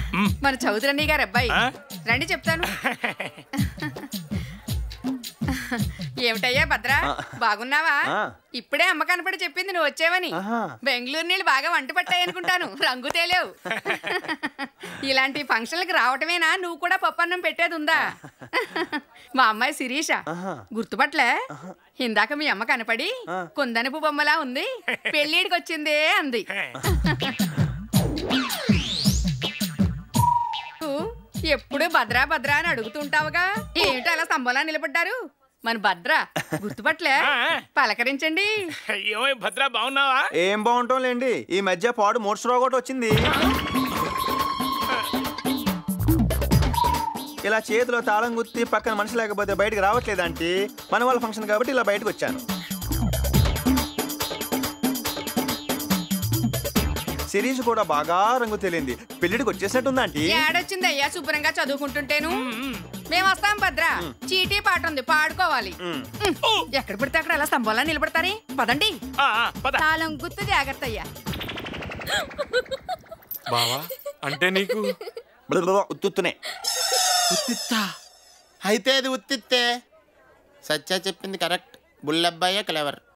మన చౌదరని గారు అబ్బాయి ఆ? రండి చెప్తాను ఏమిటయ్యా భద్ర బాగున్నావా ఆ. ఇప్పుడే అమ్మ కనపడి చెప్పింది నువ్వు వచ్చావని ఆహా. బెంగళూరు నీళ్ళు బాగా వంట పట్టాయి అనుకుంటాను రంగు తేలేవు ఇలాంటి ఫంక్షన్లకు రావటమేనా నువ్వు కూడా పప్పన్నం పెట్టేది ఉందా మా అమ్మాయి శిరీష ఆహా. గుర్తుపట్లే ఇందాక మీ అమ్మ కనపడి ఆ. కుందనపు బొమ్మలా ఉంది పెళ్ళిడికి వచ్చిందే అంది నువ్వు ఎప్పుడు భద్రా భద్రా అని అడుగుతుంటావుగా ఏమిటి అలా స్తంభంలా నిలబడ్డారు మన భద్ర గుర్తుపట్లే ఆ, ఆ. పలకరించండి ఏమై భద్ర బాగున్నావా ఏం బాగుంటాం లేండి ఈ మధ్య పాడు మూర్చరావు ఒకటి వచ్చింది ఇలా చేతిలో తాళం గుత్తి పక్కన మనిషి లేకపోతే బయటకు రావట్లేదంటే మన వాళ్ళ ఫంక్షన్ కాబట్టి ఇలా బయటకు వచ్చాను సిరీస్ కూడా బాగా రంగు తేలింది పెళ్లిడికి వచ్చేసినట్టుందా ఆంటీ ఏడొచ్చింది అయ్యా శుభ్రంగా చదువుకుంటుంటేను మేము వస్తాం భద్ర చీటీ పాట ఉంది పాడుకోవాలి ఉమ్. ఉమ్. ఎక్కడ పడితే అక్కడ అలా స్తంభంలా నిలబడతారే పదండి ఆ, ఆ, పద తాళం గుర్తు జాగ్రత్త అయ్యా బావా అంటే నీకు బ్లబ్లబ, ఉత్తుత్తునే ఉత్తిత్తా అయితే అది ఉత్తిత్తే సత్య చెప్పింది కరెక్ట్ బుల్లబ్బాయే క్లెవర్